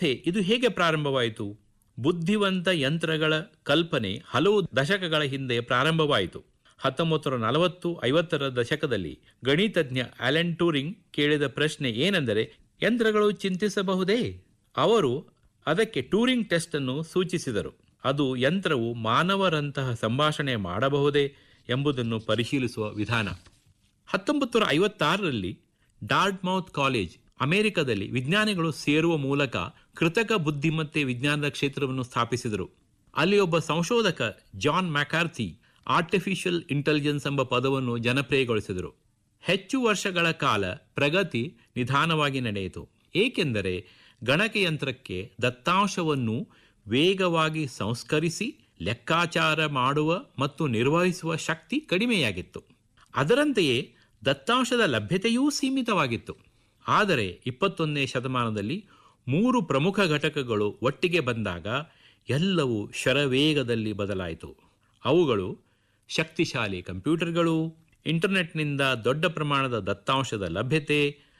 ವ್ಯವಸ್ಥೆ ಇದು ಹೇಗೆ ಪ್ರಾರಂಭವಾಯಿತು ಬುದ್ಧಿವಂತ ಯಂತ್ರಗಳ ಕಲ್ಪನೆ ಹಲವು ದಶಕಗಳ ಹಿಂದೆ ಪ್ರಾರಂಭವಾಯಿತು ಹತ್ತೊಂಬತ್ತು ನೂರ ನಲವತ್ತು ಐವತ್ತರ ದಶಕದಲ್ಲಿ ಗಣಿತಜ್ಞ ಅಲೆನ್ ಟೂರಿಂಗ್ ಕೇಳಿದ ಪ್ರಶ್ನೆ ಏನೆಂದರೆ ಯಂತ್ರಗಳು ಚಿಂತಿಸಬಹುದೇ ಅವರು ಅದಕ್ಕೆ ಟೂರಿಂಗ್ ಟೆಸ್ಟ್ ಅನ್ನು ಸೂಚಿಸಿದರು ಅದು ಯಂತ್ರವು ಮಾನವರಂತಹ ಸಂಭಾಷಣೆ ಮಾಡಬಹುದೇ ಎಂಬುದನ್ನು ಪರಿಶೀಲಿಸುವ ವಿಧಾನ ಹತ್ತೊಂಬತ್ತು ನೂರ ಐವತ್ತಾರರಲ್ಲಿ ಡಾರ್ಟ್ಮೌತ್ ಕಾಲೇಜ್ ಅಮೆರಿಕದಲ್ಲಿ ವಿಜ್ಞಾನಿಗಳು ಸೇರುವ ಮೂಲಕ ಕೃತಕ ಬುದ್ಧಿಮತ್ತೆ ವಿಜ್ಞಾನದ ಕ್ಷೇತ್ರವನ್ನು ಸ್ಥಾಪಿಸಿದರು ಅಲ್ಲಿ ಒಬ್ಬ ಸಂಶೋಧಕ ಜಾನ್ ಮ್ಯಾಕಾರ್ಥಿ ಆರ್ಟಿಫಿಷಿಯಲ್ ಇಂಟೆಲಿಜೆನ್ಸ್ ಎಂಬ ಪದವನ್ನು ಜನಪ್ರಿಯಗೊಳಿಸಿದರು ಹೆಚ್ಚು ವರ್ಷಗಳ ಕಾಲ ಪ್ರಗತಿ ನಿಧಾನವಾಗಿ ನಡೆಯಿತು ಏಕೆಂದರೆ ಗಣಕಯಂತ್ರಕ್ಕೆ ದತ್ತಾಂಶವನ್ನು ವೇಗವಾಗಿ ಸಂಸ್ಕರಿಸಿ ಲೆಕ್ಕಾಚಾರ ಮಾಡುವ ಮತ್ತು ನಿರ್ವಹಿಸುವ ಶಕ್ತಿ ಕಡಿಮೆಯಾಗಿತ್ತು ಅದರಂತೆಯೇ ದತ್ತಾಂಶದ ಲಭ್ಯತೆಯೂ ಸೀಮಿತವಾಗಿತ್ತು ಆದರೆ ಇಪ್ಪತ್ತೊಂದನೇ ಶತಮಾನದಲ್ಲಿ ಮೂರು ಪ್ರಮುಖ ಘಟಕಗಳು ಒಟ್ಟಿಗೆ ಬಂದಾಗ ಎಲ್ಲವೂ ಶರವೇಗದಲ್ಲಿ ಬದಲಾಯಿತು ಅವುಗಳು ಶಕ್ತಿಶಾಲಿ ಕಂಪ್ಯೂಟರ್ಗಳು ಇಂಟರ್ನೆಟ್ನಿಂದ ದೊಡ್ಡ ಪ್ರಮಾಣದ ದತ್ತಾಂಶದ ಲಭ್ಯತೆ